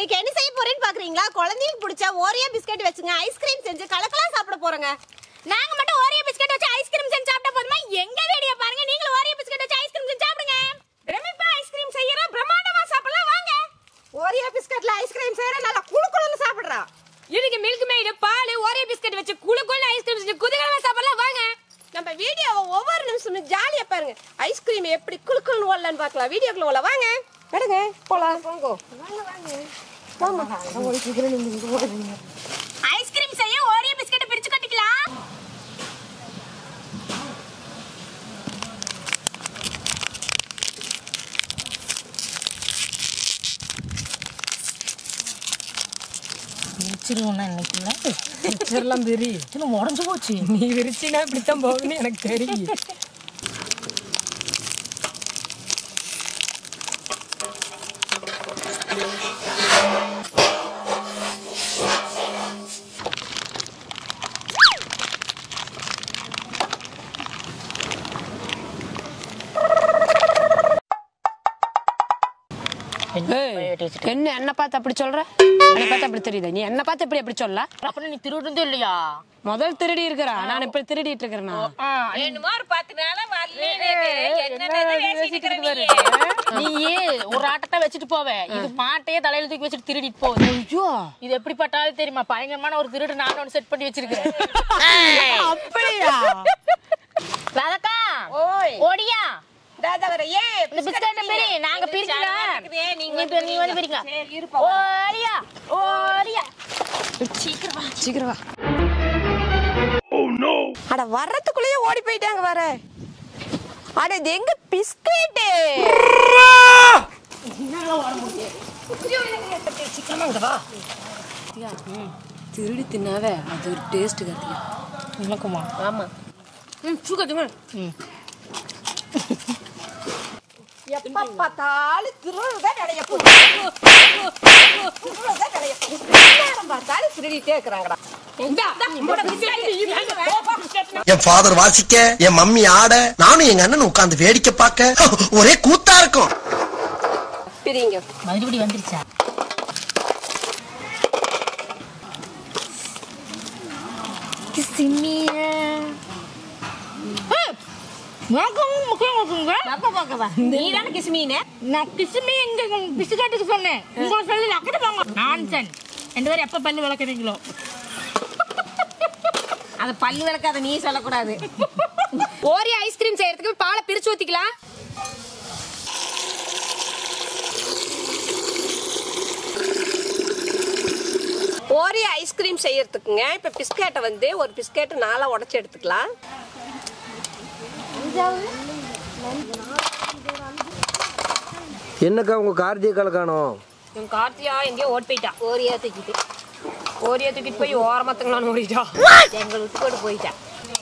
இன்னைக்கு என்ன செய்ய போறேன்னு பாக்குறீங்களா குழந்தைங்களுக்கு பிடிச்ச ஓரியோ பிஸ்கட் வச்சுங்க ஐஸ்கிரீம் செஞ்சு கலக்கலாம் சாப்பிட போறோங்க நாங்க மட்டும் ஓரியோ பிஸ்கட் வச்சு ஐஸ்கிரீம் செஞ்சு சாப்பிட்டா போதுமா எங்க வீடியோ பாருங்க நீங்களும் ஓரியோ பிஸ்கட் வச்சு ஐஸ்கிரீம் செஞ்சு சாப்பிடுங்க பிரமிப்பா ஐஸ்கிரீம் செய்யறோம் பிரம்மாண்டமா சாப்பிடலாம் வாங்க ஓரியோ பிஸ்கட்ல ஐஸ்கிரீம் செய்யற நல்லா குளு குளுன்னு சாப்பிடுறோம் இதுக்கு மில்க் மேட் பால் ஓரியோ பிஸ்கட் வச்சு குளு குளு ஐஸ்கிரீம் செஞ்சு குதகலமா சாப்பிடலாம் வாங்க நம்ம வீடியோவை ஒவ்வொரு நிமிஷமும் ஜாலியா பாருங்க ஐஸ்கிரீம் எப்படி குளு குளுன்னு ஓடலான்னு பார்க்கலாம் வீடியோக்குள்ள ஓடலாம் வாங்க எடுங்க போலாம் போங்க ஐஸ்கிரீம் செய்ய ஓரியோ பிஸ்கட் பிரிச்சு கட்டிக்கலாம் விரிச்சிருவோம்னா இன்னைக்குள்ள விரிச்சிடலாம் பெரி இன்னும் உடஞ்சு போச்சு நீ விரிச்சினா இப்படித்தான் போகுதுன்னு எனக்கு தெரியும் என்ன என்ன பார்த்து அப்படி சொல்ற என்ன பார்த்து அப்படி தெரியுது நீ என்ன பார்த்து எப்படி அப்படி சொல்ல அப்புறம் நீ திருடுறது இல்லையா முதல் திருடி இருக்கிறா நான் இப்ப திருடிட்டு இருக்கிறேனா என்னமோ ஒரு பத்து நாளா நீயே ஒரு ஆட்டத்தை வச்சுட்டு போவே இது மாட்டையே தலையில தூக்கி வச்சுட்டு திருடிட்டு போகுது ஐயோ இது எப்படி பட்டாலும் தெரியுமா பயங்கரமான ஒரு திருடு நானும் ஒன்று செட் பண்ணி வச்சிருக்கேன் அப்படியா ராதக்கா ஓய் ஓடியா இந்த பிஸ்கட் பெரி நாங்க பிரிக்கலாம் நீங்க இப்ப நீ வந்து பிரிக்கலாம் ஓடியா ஓடியா சீக்கிரம் வா அட வர்றதுக்குள்ளேயே ஓடி போயிட்டாங்க வர அட இது எங்க பிஸ்கெட்டு திருடி தின்னாவே அது ஒரு டேஸ்ட் கத்தியா உனக்குமா ஆமா ம் சுகத்துமா எப்ப பார்த்தாலும் திருடுதான் நிறைய போகுது திருடுதான் நிறைய போகுது நேரம் பார்த்தாலும் திருடிட்டே இருக்கிறாங்கடா என் ஃபாதர் வாசிக்க என் மம்மி ஆட நானும் எங்க அண்ணன் உட்கார்ந்து வேடிக்கை பார்க்க ஒரே கூத்தா இருக்கும் பிரிங்க மறுபடி வந்துருச்சா நீதானே கிஸ்மீனு நான் கிசுமி எங்க பிசுகாட்டுக்கு சொன்னேன் உங்களை சொல்லி அக்கறை வாங்க நான்சன் ரெண்டு பேரும் எப்ப பல்லு விளக்குறீங்களோ அத பல்லு விளக்காத நீ சொல்லக்கூடாது ஓரியோ ஐஸ்கிரீம் செய்யறதுக்கு பாலை பிரிச்சு ஊத்திக்கலாம் ஓரியோ ஐஸ்கிரீம் செய்யறதுக்குங்க இப்ப பிஸ்கெட்டை வந்து ஒரு பிஸ்கெட்டை நாளா உடைச்சு எடுத்துக்கலாம் என்னக்கா உங்க கார்த்திகால காணோம் என் கார்த்தியா எங்கேயோ ஓடி போயிட்டா ஓரியா தூக்கிட்டு ஓரியா தூக்கிட்டு போய் ஓரமாத்துங்களான்னு ஓடிட்டா எங்களை விட்டு போட்டு போயிட்டா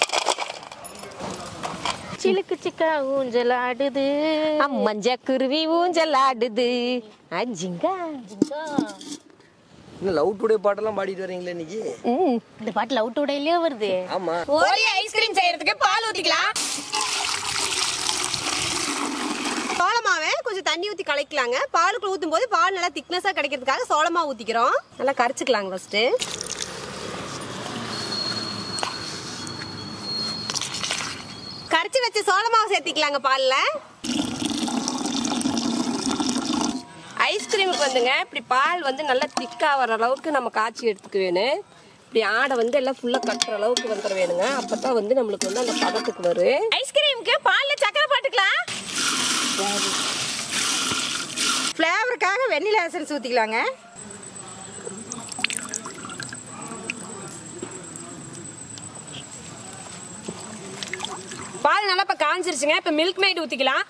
சிலுக்கு சிக்கா ஊஞ்சல் ஆடுது மஞ்ச குருவி ஊஞ்சல் ஆடுது அஜிங்கா இன்னும் லவ் டுடே பாட்டெல்லாம் பாடிட்டு வரீங்களே இன்னைக்கு இந்த பாட்டு லவ் டுடேலயே வருது ஆமா ஓரியோ ஐஸ்கிரீம் செய்யறதுக்கு பால் ஊத்திக்கலாம் சோளமாவை கொஞ்சம் தண்ணி ஊத்தி கலக்கலாங்க பாலுக்குள்ள ஊத்தும் போது பால் நல்லா திக்னஸா கிடைக்கிறதுக்காக சோளமா ஊத்திக்கிறோம் நல்லா கரைச்சுக்கலாங்க ஃபர்ஸ்ட் கரைச்சு வச்ச சோளமாவை சேர்த்திக்கலாங்க பால்ல ஐஸ்கிரீமுக்கு வந்துங்க இப்படி பால் வந்து நல்லா திக்கா வர அளவுக்கு நம்ம காய்ச்சி எடுத்துக்க வேணும் இப்படி ஆடை வந்து எல்லாம் ஃபுல்லா கட்டுற அளவுக்கு வந்துட வேணுங்க அப்பதான் வந்து நம்மளுக்கு வந்து அந்த பதத்துக்கு வரும் ஐஸ்கிரீமுக்கு பால்ல சக்கரை போட்டுக்கலாம் ஃப்ளேவருக்காக வெண்ணிலா எசன்ஸ் ஊற்றிக்கலாங்க பால் நல்லா இப்போ காஞ்சிருச்சுங்க இப்போ மில்க் மேட் ஊற்றிக்கலாம்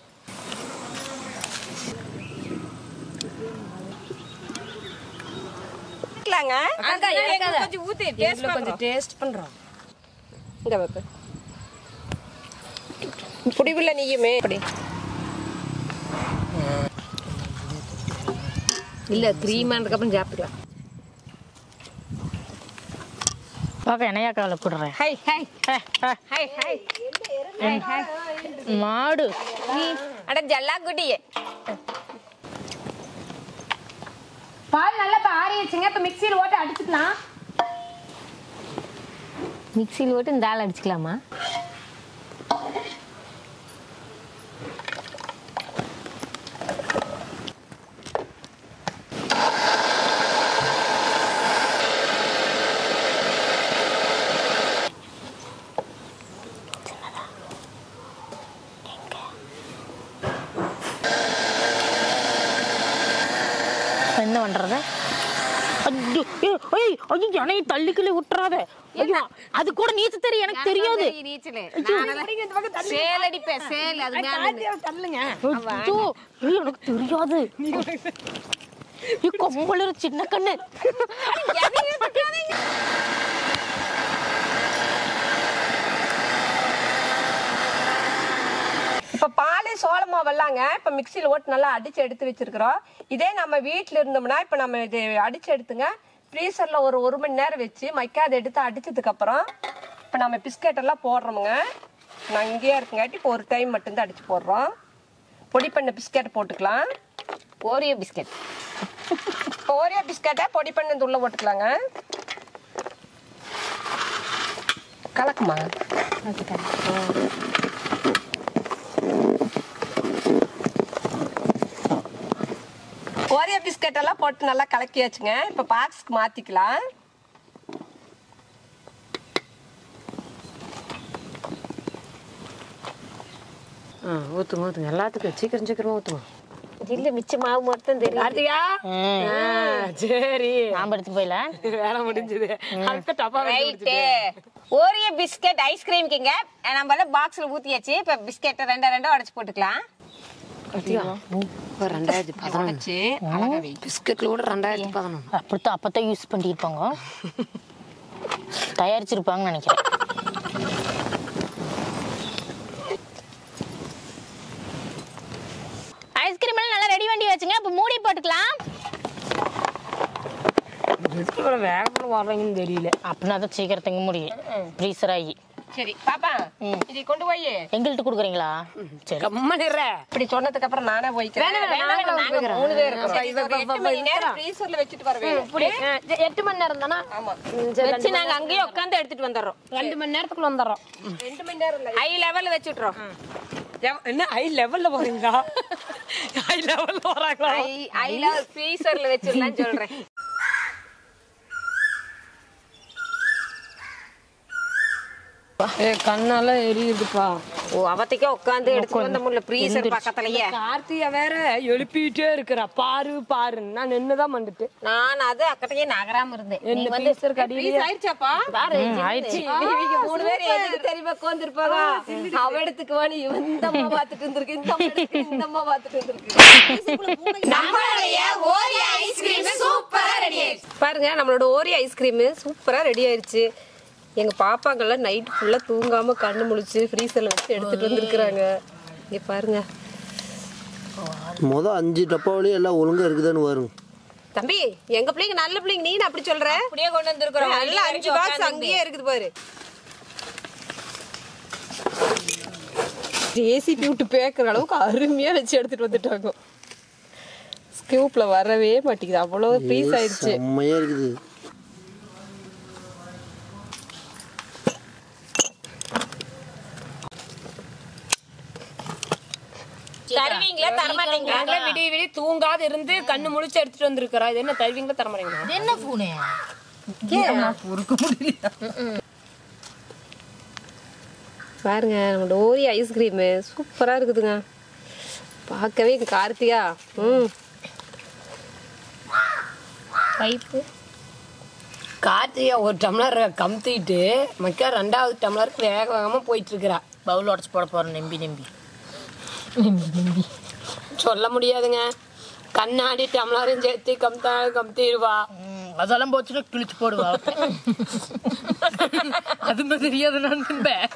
கொஞ்சம் ஊத்தி டேஸ்ட் கொஞ்சம் டேஸ்ட் பண்றோம் இந்த வைப்பு புடிவில்ல நீயுமே அப்படி இல்ல க்ரீம் ஆனதுக்கப்புறம் சாப்பிட்டுக்கலாம் பாக்க என்னையா கால கூடுறேன் ஹை ஹை ஹை, ஹை. ஹை ஹை மாடு அட ஜல்லா குட்டியே பால் நல்லா இப்ப ஆறிடுச்சுங்க இப்ப மிக்ஸியில் ஓட்டு அடிச்சுக்கலாம் மிக்ஸியில் போட்டு இந்த ஆள் அடிச்சுக்கலாமா இப்ப என்ன பண்றது ஐயோ, ஏய், ஏய், ஐயோ, என்னைய தள்ளிக்கிள்ளி விட்டுறாத ஐயோ அது கூட நீச்சல் தெரியும் எனக்கு தெரியாது சேல் அடிப்பேன் சேல் அது மேல ஐயோ, ஏய், எனக்கு தெரியாது ஏய், கொம்பள சின்ன கண்ணு இப்ப பால் சோள மாவெல்லாங்க இப்ப மிக்சியில ஓட்டு நல்லா அடிச்சு எடுத்து வச்சிருக்கிறோம் இதே நம்ம வீட்ல இருந்தோம்னா இப்ப நம்ம இது அடிச்சு எடுத்துங்க ஃப்ரீசர்ல ஒரு ஒரு மணி நேரம் வச்சு மைக்காத எடுத்து அடிச்சதுக்கு அப்புறம் இப்ப நம்ம பிஸ்கெட் எல்லாம் போடுறோமுங்க நான் இங்கேயே இருக்குங்காட்டி இப்போ ஒரு டைம் மட்டும்தான் அடிச்சு போடுறோம் பொடி பண்ண பிஸ்கெட் போட்டுக்கலாம் ஓரியோ பிஸ்கட் இப்போ ஓரியோ பிஸ்கெட்டை பொடி பண்ணி இந்த உள்ள போட்டுக்கலாங்க கலக்குமா ஓரியோ பிஸ்கட் எல்லாம் போட்டு நல்லா கலக்கியாச்சுங்க இப்போ பாக்ஸ்க்கு மாத்திக்கலாம் ஊத்துங்க ஊத்துங்க எல்லாத்துக்கும் சீக்கிரம் சீக்கிரமா ஊத்துங்க இல்ல மிச்ச மாவு மட்டும் தெரியும் கார்த்திகா சரி நான் எடுத்து போயில வேலை முடிஞ்சது அடுத்த டப்பா ரைட்டு ஓரியோ பிஸ்கட் ஐஸ்கிரீம்க்குங்க நம்ம எல்லாம் பாக்ஸ்ல ஊத்தியாச்சு இப்ப பிஸ்கெட்டை ரெண்டா ரெண்டா உடைச்சு போட்டுக்கலாம் ரெண்டாயிரத்தி பதினொன்று பிஸ்கட்ல கூட ரெண்டாயிரத்தி பதினொன்று அப்படித்தான் அப்பதான் யூஸ் பண்ணிருப்பாங்க தயாரிச்சிருப்பாங்கன்னு நினைக்கிறேன் ஐஸ்கிரீம் எல்லாம் நல்லா ரெடி பண்ணி வச்சுங்க இப்ப மூடி போட்டுக்கலாம் வேகத்தில் வர்றீங்கன்னு தெரியல அப்படின்னா தான் சீக்கிரம் தங்க முடியும் ஃப்ரீசர் ஆகி சரி பாப்பா இதை கொண்டு போய் எங்கள்கிட்ட கொடுக்குறீங்களா சரி கம்மனிடுற இப்படி சொன்னதுக்கு அப்புறம் நானே போய்க்கிறேன் நாங்க மூணு பேர் இருக்கோம். இது ஒரு எட்டு மணி நேரம் freezer-ல வச்சுட்டு வர வேணும். எட்டு மணி நேரம் தானே ஆமா வச்சு நாங்க அங்கேயே உட்காந்து எடுத்துட்டு வந்துடுறோம் ரெண்டு மணி நேரத்துக்குள்ள வந்துடுறோம் ரெண்டு மணி நேரம் இல்லை ஹை லெவல்ல வச்சு விட்டுறோம் என்ன ஹை லெவல்ல போறீங்களா ஹை லெவல்ல வராங்களா ஹை ஹை லெவல் ஃப்ரீசர்ல வச்சிடலாம்னு சொல்றேன் ஏ கண்ணெல்லாம் எரியுதுப்பா ஓ அவத்தைக்கே உட்காந்து எடுத்துட்டு வந்த முடியல ஃப்ரீசர் பக்கத்துலயே கார்த்திகை வேற எழுப்பிட்டே இருக்கிறா பாரு பாரு நான் நின்னுதான் வந்துட்டு நான் அது அக்கட்டையே நகராம இருந்தேன் நீ என்ன வந்து freezer கடியிலே ஆயிடுச்சாப்பா பாரு ஆயிடுச்சு இவங்க மூணு பேர் எதுக்கு தெரியுமா உட்காந்துருப்பாங்க அவ இடத்துக்கு வாணி இவன் இந்த அம்மா பாத்துட்டு இருந்திருக்கு இந்த அம்மா எடுத்துக்கு இந்த அம்மா பாத்துட்டு இருந்திருக்கு நம்மளுடைய ஓரியோ ஐஸ்கிரீம் சூப்பரா ரெடி ஆயிடுச்சு பாருங்க நம்மளோட ஓரியோ ஐஸ்கிரீம் சூப்பரா ரெடி ஆயிருச்சு எங்க பாப்பாங்கெல்லாம் நைட் ஃபுல்லா தூங்காம கண்ணு முழிச்சு ஃப்ரீசர்ல வச்சு எடுத்துட்டு வந்திருக்கிறாங்க இங்க பாருங்க மொதல் அஞ்சு டப்பாவிலேயே எல்லாம் ஒழுங்கா இருக்குதான்னு வரும் தம்பி எங்க பிள்ளைங்க நல்ல பிள்ளைங்க நீ அப்படி சொல்ற அப்படியே கொண்டு வந்திருக்கிறோம் நல்ல அஞ்சு பாக்ஸ் அங்கேயே இருக்குது பாரு ஜேசிபி விட்டு பேக்குற அளவுக்கு அருமையா வச்சு எடுத்துட்டு வந்துட்டாங்க ஸ்கியூப்ல வரவே மாட்டேங்குது அவ்வளவு ப்ளீஸ் ஆயிடுச்சு செம்மையா இருக்குது தருவீங்களா தரமாட்டீங்களா நாங்களே விடிய விடிய தூங்காத இருந்து கண்ணு முழிச்சு எடுத்துட்டு வந்திருக்கிறோம் இது என்ன தருவீங்களா தர மாட்டீங்களா என்ன பூனே பாருங்க நம்மளோட ஓரி ஐஸ்கிரீமு சூப்பரா இருக்குதுங்க பார்க்கவே இங்க கார்த்தியா ம் பைப்பு கார்த்திகா ஒரு டம்ளர் கமுத்திட்டு மக்கா ரெண்டாவது டம்ளருக்கு வேக வேகமா போயிட்டு இருக்கிறா பவுல் உடச்சு போட போறேன் நம்பி நம்பி சொல்ல முடியாதுங்க கண்ணாடி டம்ளரும் சேர்த்து கமுத்தாலும் கமுத்திடுவா ம், அதெல்லாம் போச்சுன்னா கிழிச்சு போடுவா அது தெரியாது நான் தின்பேன்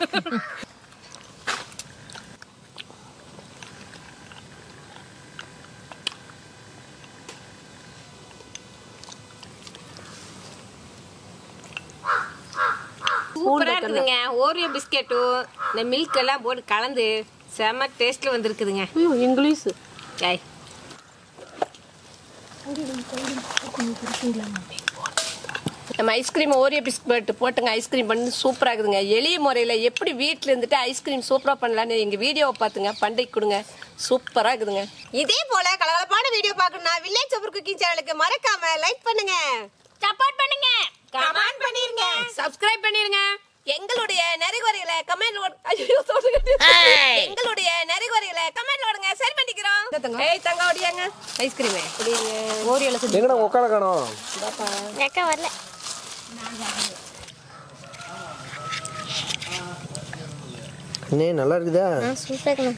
சூப்பரா இருக்குதுங்க ஓரியோ பிஸ்கெட்டும் இந்த மில்க் எல்லாம் போட்டு கலந்து செம டேஸ்ட்ல வந்திருக்குதுங்க இங்கிலீஷ் ஏய் நம்ம ஐஸ்கிரீம் ஓரியோ பிஸ்கட் போட்டுங்க ஐஸ்கிரீம் பண்ணி சூப்பராக இருக்குதுங்க எளிய முறையில் எப்படி வீட்டில் இருந்துட்டு ஐஸ்கிரீம் சூப்பராக பண்ணலான்னு எங்கள் வீடியோவை பார்த்துங்க பண்டைக்கு கொடுங்க சூப்பராக இருக்குதுங்க இதே போல கலகலப்பான வீடியோ பார்க்கணும்னா வில்லேஜ் சூப்பர் குக்கிங் சேனலுக்கு மறக்காம லைக் பண்ணுங்க சப்போர்ட் பண்ணுங்க கமெண்ட் பண்ணிருங்க சப்ஸ்கிரைப் பண்ணிருங்க எங்களுடைய நெறிகுறைகளை கமெண்ட் ஐயோ எங்களுடைய நெறிகுறைகளை கமெண்ட் ஓடுங்க சரி பண்ணிக்கிறோம் ஏய் தங்க ஓடியாங்க ஐஸ்கிரீமே ஓரியோல செஞ்சு எங்கடா உக்கால காணோம் அக்கா வரல அண்ணே நல்லா இருக்குதா சூப்பர்